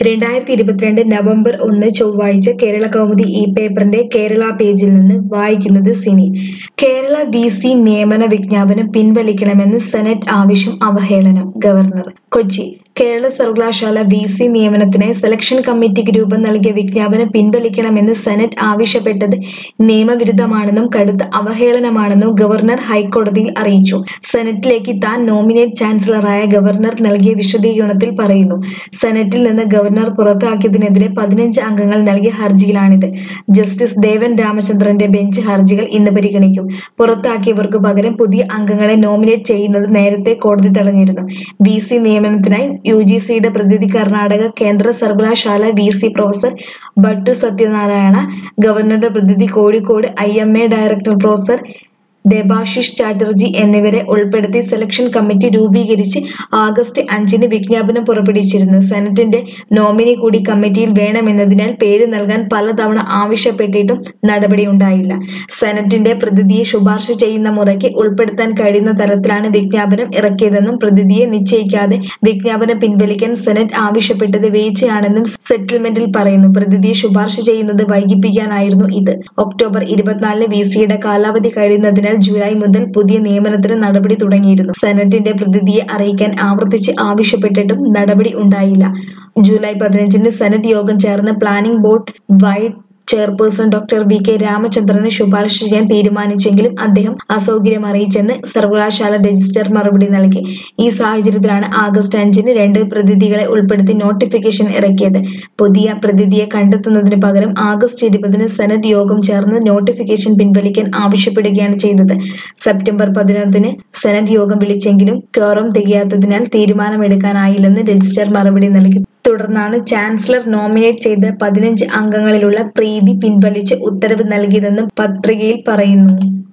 രണ്ടായിരത്തി ഇരുപത്തിരണ്ട് നവംബർ ഒന്ന് ചൊവ്വാഴ്ച കേരള കൗമുദി ഈ പേപ്പറിന്റെ കേരള പേജിൽ നിന്ന് വായിക്കുന്നത് സിനി കേരള വി സി നിയമന വിജ്ഞാപനം പിൻവലിക്കണമെന്ന് സെനറ്റ് ആവശ്യം അവഹേളനം ഗവർണർ കൊച്ചി കേരള സർവകലാശാല വി സി നിയമനത്തിനായി സെലക്ഷൻ കമ്മിറ്റിക്ക് രൂപം നൽകിയ വിജ്ഞാപനം പിൻവലിക്കണമെന്ന് സെനറ്റ് ആവശ്യപ്പെട്ടത് നിയമവിരുദ്ധമാണെന്നും കടുത്ത അവഹേളനമാണെന്നും ഗവർണർ ഹൈക്കോടതിയിൽ അറിയിച്ചു സെനറ്റിലേക്ക് താൻ നോമിനേറ്റ് ചാൻസലറായ ഗവർണർ നൽകിയ വിശദീകരണത്തിൽ പറയുന്നു സെനറ്റിൽ നിന്ന് ഗവർണർ പുറത്താക്കിയതിനെതിരെ പതിനഞ്ച് അംഗങ്ങൾ നൽകിയ ഹർജിയിലാണിത് ജസ്റ്റിസ് ദേവൻ രാമചന്ദ്രന്റെ ബെഞ്ച് ഹർജികൾ ഇന്ന് പരിഗണിക്കും പുറത്താക്കിയവർക്ക് പകരം പുതിയ അംഗങ്ങളെ നോമിനേറ്റ് ചെയ്യുന്നത് നേരത്തെ കോടതി തടഞ്ഞിരുന്നു വി സി നിയമനത്തിനായി യു ജി സിയുടെ പ്രതിനിധി കർണാടക കേന്ദ്ര സർവകലാശാല V C professor Bhattu Satyanarayana ഗവർണറുടെ പ്രതിനിധി Kozhikode I M A director professor Debashish Chatterjee എന്നിവരെ ഉൾപ്പെടുത്തി സെലക്ഷൻ കമ്മിറ്റി രൂപീകരിച്ച് ആഗസ്റ്റ് അഞ്ചിന് വിജ്ഞാപനം പുറപ്പെടുവിച്ചിരുന്നു സെനറ്റിന്റെ നോമിനി കൂടി കമ്മിറ്റിയിൽ വേണമെന്നതിനാൽ പേര് നൽകാൻ പലതവണ ആവശ്യപ്പെട്ടിട്ടും നടപടിയുണ്ടായില്ല സെനറ്റിന്റെ പ്രതിനിധിയെ ശുപാർശ ചെയ്യുന്ന മുറയ്ക്ക് ഉൾപ്പെടുത്താൻ കഴിയുന്ന തരത്തിലാണ് വിജ്ഞാപനം ഇറക്കിയതെന്നും പ്രതിനിധിയെ നിശ്ചയിക്കാതെ വിജ്ഞാപനം പിൻവലിക്കാൻ സെനറ്റ് ആവശ്യപ്പെട്ടത് വീഴ്ചയാണെന്നും സെറ്റിൽമെന്റിൽ പറയുന്നു പ്രതിനിധിയെ ശുപാർശ ചെയ്യുന്നത് വൈകിപ്പിക്കാനായിരുന്നു ഇത് ഒക്ടോബർ ഇരുപത്തിനാലിന് വി സിയുടെ കാലാവധി കഴിയുന്നതിനാൽ ജൂലൈ മുതൽ പുതിയ നിയമനത്തിന് നടപടി തുടങ്ങിയിരുന്നു സെനറ്റിന്റെ പ്രതിനിധിയെ അറിയിക്കാൻ ആവർത്തിച്ച് ആവശ്യപ്പെട്ടിട്ടും നടപടി ഉണ്ടായില്ല ജൂലൈ പതിനഞ്ചിന് സെനറ്റ് യോഗം ചേർന്ന് planning board vice chairperson doctor V K രാമചന്ദ്രനെ ശുപാർശ ചെയ്യാൻ തീരുമാനിച്ചെങ്കിലും അദ്ദേഹം അസൗകര്യം അറിയിച്ചെന്ന് സർവകലാശാല രജിസ്ട്രാർ മറുപടി നൽകി ഈ സാഹചര്യത്തിലാണ് ആഗസ്റ്റ് അഞ്ചിന് രണ്ട് പ്രതിനിധികളെ ഉൾപ്പെടുത്തി നോട്ടിഫിക്കേഷൻ ഇറക്കിയത് പുതിയ പ്രതിനിധിയെ കണ്ടെത്തുന്നതിന് പകരം ആഗസ്റ്റ് ഇരുപതിന് സെനറ്റ് യോഗം ചേർന്ന് നോട്ടിഫിക്കേഷൻ പിൻവലിക്കാൻ ആവശ്യപ്പെടുകയാണ് ചെയ്തത് സെപ്റ്റംബർ പതിനൊന്നിന് സെനറ്റ് യോഗം വിളിച്ചെങ്കിലും ക്യോറം തികയാത്തതിനാൽ തീരുമാനമെടുക്കാനായില്ലെന്ന് രജിസ്ട്രാർ മറുപടി നൽകി തുടർന്നാണ് ചാൻസലർ നോമിനേറ്റ് ചെയ്ത പതിനഞ്ച് അംഗങ്ങളിലുള്ള പ്രീതി പിൻവലിച്ച് ഉത്തരവ് നൽകിയതെന്നും പത്രികയിൽ പറയുന്നു